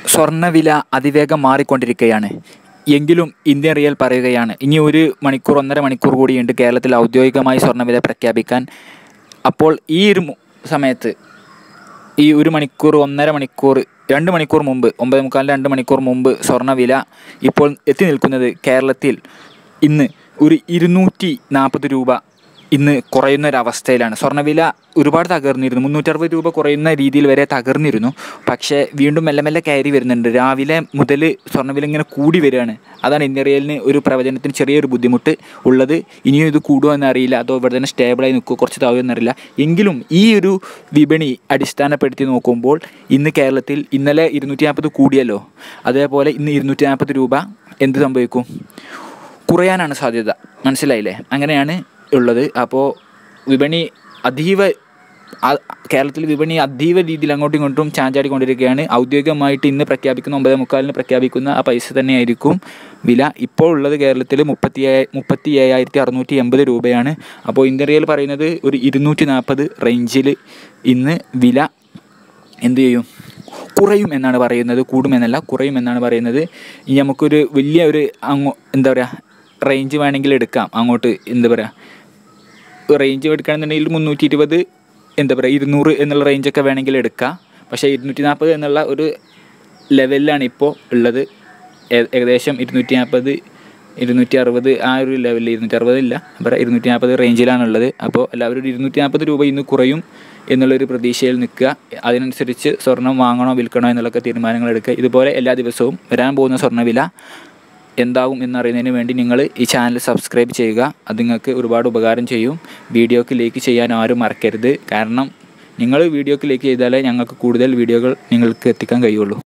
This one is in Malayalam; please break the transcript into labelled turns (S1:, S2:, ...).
S1: സ്വർണ്ണവില അതിവേഗം മാറിക്കൊണ്ടിരിക്കുകയാണ് എങ്കിലും ഇന്ത്യൻ റിയൽ പറയുകയാണ് ഇനി ഒരു മണിക്കൂർ ഒന്നര മണിക്കൂർ കൂടിയുണ്ട് കേരളത്തിൽ ഔദ്യോഗികമായി സ്വർണ്ണവില പ്രഖ്യാപിക്കാൻ അപ്പോൾ ഈ ഒരു മു- സമയത്ത് ഈ ഒരു മണിക്കൂർ ഒന്നര മണിക്കൂർ രണ്ട് മണിക്കൂർ മുമ്പ് ഒമ്പത് മുക്കാലിന് രണ്ട് മണിക്കൂർ മുമ്പ് സ്വർണ്ണവില ഇപ്പോൾ എത്തി നിൽക്കുന്നത് കേരളത്തിൽ ഇന്ന് ഒരു ഇരുന്നൂറ്റി നാൽപ്പത് രൂപ ഇന്ന് കുറയുന്ന ഒരു അവസ്ഥയിലാണ് സ്വർണ്ണവില ഒരുപാട് തകർന്നിരുന്നു മുന്നൂറ്ററുപത് രൂപ കുറയുന്ന രീതിയിൽ വരെ തകർന്നിരുന്നു പക്ഷേ വീണ്ടും മെല്ലെ മെല്ലെ കയറി വരുന്നുണ്ട് രാവിലെ മുതൽ സ്വർണ്ണവില ഇങ്ങനെ കൂടി വരികയാണ് അതാണ് ഇന്ത്യ റിയലിന് ഒരു പ്രവചനത്തിന് ചെറിയൊരു ബുദ്ധിമുട്ട് ഉള്ളത് ഇനിയും ഇത് കൂടുമോ എന്നറിയില്ല അതോ ഇവിടെ തന്നെ സ്റ്റേബിളായി നിൽക്കുമോ കുറച്ച് താവുമെന്നറിയില്ല എങ്കിലും ഈ ഒരു വിപണി അടിസ്ഥാനപ്പെടുത്തി നോക്കുമ്പോൾ ഇന്ന് കേരളത്തിൽ ഇന്നലെ ഇരുന്നൂറ്റി നാൽപ്പത് കൂടിയല്ലോ അതേപോലെ ഇന്ന് ഇരുന്നൂറ്റി നാൽപ്പത് രൂപ എന്ത് സംഭവിക്കും കുറയാനാണ് സാധ്യത മനസ്സിലായില്ലേ അങ്ങനെയാണ് ഉള്ളത് അപ്പോൾ വിപണി അതീവ ആ- കേരളത്തിൽ വിപണി അതീവ രീതിയിൽ അങ്ങോട്ടും ഇങ്ങോട്ടും ചാഞ്ചാടിക്കൊണ്ടിരിക്കുകയാണ് ഔദ്യോഗികമായിട്ട് ഇന്ന് പ്രഖ്യാപിക്കുന്ന ഒമ്പത് മുക്കാലിന് പ്രഖ്യാപിക്കുന്ന ആ പൈസ തന്നെയായിരിക്കും വില ഇപ്പോൾ ഉള്ളത് കേരളത്തിൽ മുപ്പത്തി ഏ- മുപ്പത്തി ഏഴായിരത്തി അറുന്നൂറ്റി എൺപത് രൂപയാണ് അപ്പോൾ ഇന്ത്യൻ റിയൽ പറയുന്നത് ഒരു ഇരുന്നൂറ്റി നാൽപ്പത് റേഞ്ചിൽ ഇന്ന് വില എന്ത് ചെയ്യും കുറയും എന്നാണ് പറയുന്നത് കൂടുമെന്നല്ല കുറയും എന്നാണ് പറയുന്നത് ഇനി നമുക്കൊരു വലിയ ഒരു അങ്ങോ എന്താ പറയുക റേഞ്ച് വേണമെങ്കിൽ എടുക്കാം അങ്ങോട്ട് എന്താ പറയുക റേഞ്ച് എടുക്കുകയാണെന്നുണ്ടെങ്കിൽ മുന്നൂറ്റി ഇരുപത് എന്താ പറയുക ഇരുന്നൂറ് എന്നുള്ള റേഞ്ചൊക്കെ വേണമെങ്കിൽ എടുക്കാം പക്ഷേ ഇരുന്നൂറ്റി നാൽപ്പത് എന്നുള്ള ഒരു ലെവലിലാണ് ഇപ്പോൾ ഉള്ളത് ഏ- ഏകദേശം ഇരുന്നൂറ്റി നാൽപ്പത് ഇരുന്നൂറ്റി അറുപത് ആ ഒരു ലെവലിൽ ഇരുന്നൂറ്റി അറുപത് ഇല്ല പറയാം ഇരുന്നൂറ്റി നാൽപ്പത് റേഞ്ചിലാണുള്ളത് അപ്പോൾ എല്ലാവരും ഒരു ഇരുന്നൂറ്റി നാൽപ്പത് രൂപ ഇന്ന് കുറയും എന്നുള്ളൊരു പ്രതീക്ഷയിൽ നിൽക്കുക അതിനനുസരിച്ച് സ്വർണം വാങ്ങണോ വിൽക്കണോ എന്നുള്ളൊക്കെ തീരുമാനങ്ങൾ എടുക്കുക ഇതുപോലെ എല്ലാ ദിവസവും വരാൻ പോകുന്ന സ്വർണ്ണവില എന്താകും എന്നറിയുന്നതിന് വേണ്ടി നിങ്ങൾ ഈ ചാനൽ സബ്സ്ക്രൈബ് ചെയ്യുക അത് നിങ്ങൾക്ക് ഒരുപാട് ഉപകാരം ചെയ്യും വീഡിയോക്ക് ലൈക്ക് ചെയ്യാൻ ആരും മറക്കരുത് കാരണം നിങ്ങൾ വീഡിയോക്ക് ലൈക്ക് ചെയ്താലേ ഞങ്ങൾക്ക് കൂടുതൽ വീഡിയോകൾ നിങ്ങൾക്ക് എത്തിക്കാൻ കഴിയുള്ളൂ